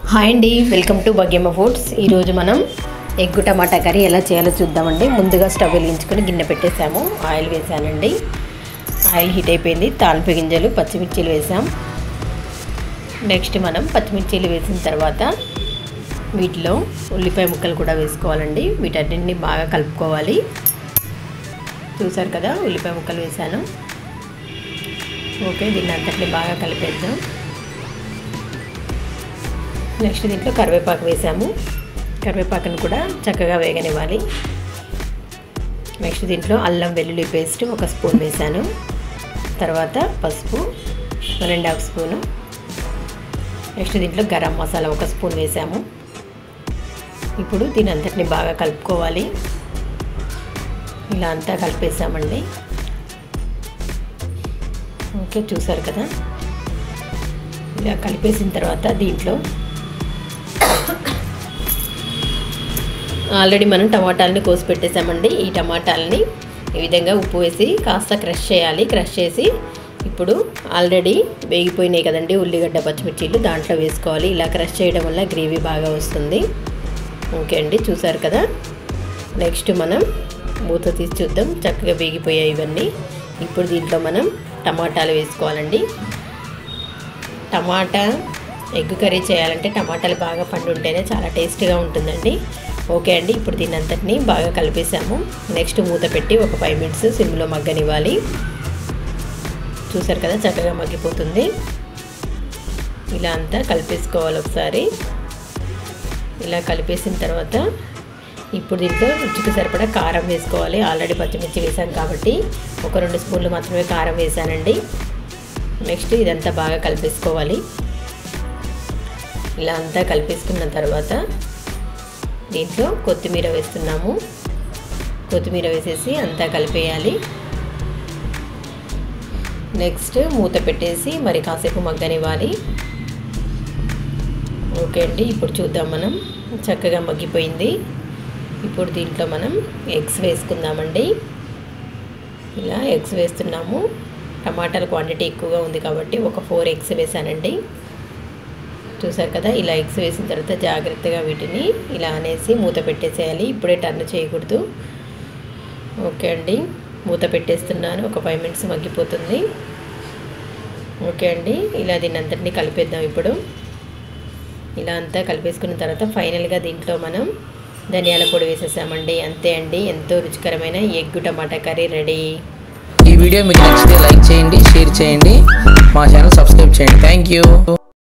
hi అండి welcome to భాగ్యమ్మ foods ఈరోజు మనం ఎగ్గు టమాటా కర్రీ ఎలా చేయాలో చూద్దామండి ముందుగా స్టవ్ వెలిగించుకొని గిన్నె పెట్టేసాము ఆయిల్ వేసానండి ఆయిల్ హీట్ అయిపోయింది తాలింపు గింజలు పచ్చిమిర్చీలు వేసాం నెక్స్ట్ మనం పచ్చిమిర్చీలు వేసిన తర్వాత వీటిలో ఉల్లిపాయ ముక్కలు కూడా వేసుకోవాలండి వీటన్నింటిని బాగా కలుపుకోవాలి చూసారు కదా ఉల్లిపాయ ముక్కలు వేసాను ఓకే దీన్ని అంతటిని బాగా కలిపేద్దాం నెక్స్ట్ దీంట్లో కరివేపాకు వేసాము కరివేపాకును కూడా చక్కగా వేగనివ్వాలి నెక్స్ట్ దీంట్లో అల్లం వెల్లుల్లి పేస్ట్ ఒక స్పూన్ వేసాను తర్వాత పసుపు రెండు హాఫ్ స్పూను నెక్స్ట్ దీంట్లో గరం మసాలా ఒక స్పూన్ వేసాము ఇప్పుడు దీని అంతటిని బాగా కలుపుకోవాలి ఇలా అంతా కలిపేసామండి ఓకే చూసారు కదా ఇలా కలిపేసిన తర్వాత దీంట్లో ఆల్రెడీ మనం టమాటాలని కోసి పెట్టేసామండి ఈ టమాటాలని ఈ విధంగా ఉప్పు వేసి కాస్త క్రష్ చేయాలి క్రష్ చేసి ఇప్పుడు ఆల్రెడీ వేగిపోయినాయి కదండి ఉల్లిగడ్డ పచ్చిమిర్చీలు దాంట్లో వేసుకోవాలి ఇలా క్రష్ చేయడం వల్ల గ్రేవీ బాగా వస్తుంది ఓకే అండి చూసారు కదా నెక్స్ట్ మనం మూత తీసి చూద్దాం చక్కగా వేగిపోయాయి ఇవన్నీ ఇప్పుడు దీంట్లో మనం టమాటాలు వేసుకోవాలండి టమాటా ఎగ్ కర్రీ చేయాలంటే టమాటాలు బాగా పండు ఉంటేనే చాలా టేస్టీగా ఉంటుందండి ఓకే అండి ఇప్పుడు దీని అంతటిని బాగా కలిపేసాము నెక్స్ట్ మూత పెట్టి ఒక ఫైవ్ మినిట్స్ సిమ్లో మగ్గనివ్వాలి చూసారు కదా చక్కగా మగ్గిపోతుంది ఇలా అంతా కలిపేసుకోవాలి ఒకసారి ఇలా కలిపేసిన తర్వాత ఇప్పుడు దీంట్లో రుచికి సరిపడా కారం వేసుకోవాలి ఆల్రెడీ పచ్చిమిర్చి వేసాం కాబట్టి ఒక రెండు స్పూన్లు మాత్రమే కారం వేసానండి నెక్స్ట్ ఇదంతా బాగా కలిపేసుకోవాలి ఇలా అంతా కలిపేసుకున్న తర్వాత దీంట్లో కొత్తిమీర వేస్తున్నాము కొత్తిమీర వేసేసి అంతా కలిపేయాలి నెక్స్ట్ మూత పెట్టేసి మరి కాసేపు మగ్గనివ్వాలి ఓకే అండి ఇప్పుడు చూద్దాం మనం చక్కగా మగ్గిపోయింది ఇప్పుడు దీంట్లో మనం ఎగ్స్ వేసుకుందామండి ఇలా ఎగ్స్ వేస్తున్నాము టమాటాల క్వాంటిటీ ఎక్కువగా ఉంది కాబట్టి ఒక ఫోర్ ఎగ్స్ వేసానండి చూసారు కదా ఇలా ఎగ్స్ వేసిన తర్వాత జాగ్రత్తగా వీటిని ఇలా అనేసి మూత పెట్టేసేయాలి ఇప్పుడే టర్న్ చేయకూడదు ఓకే అండి మూత పెట్టేస్తున్నాను ఒక ఫైవ్ మినిట్స్ మగ్గిపోతుంది ఓకే అండి ఇలా దీన్ని అంతటిని కలిపేద్దాం ఇప్పుడు ఇలా అంతా కలిపేసుకున్న తర్వాత ఫైనల్గా దీంట్లో మనం ధనియాల పొడి వేసేసామండి అంతే అండి ఎంతో రుచికరమైన ఎగ్ టమాటా కర్రీ రెడీ ఈ వీడియో మీకు నచ్చితే లైక్ చేయండి షేర్ చేయండి మా ఛానల్ సబ్స్క్రైబ్ చేయండి థ్యాంక్ యూ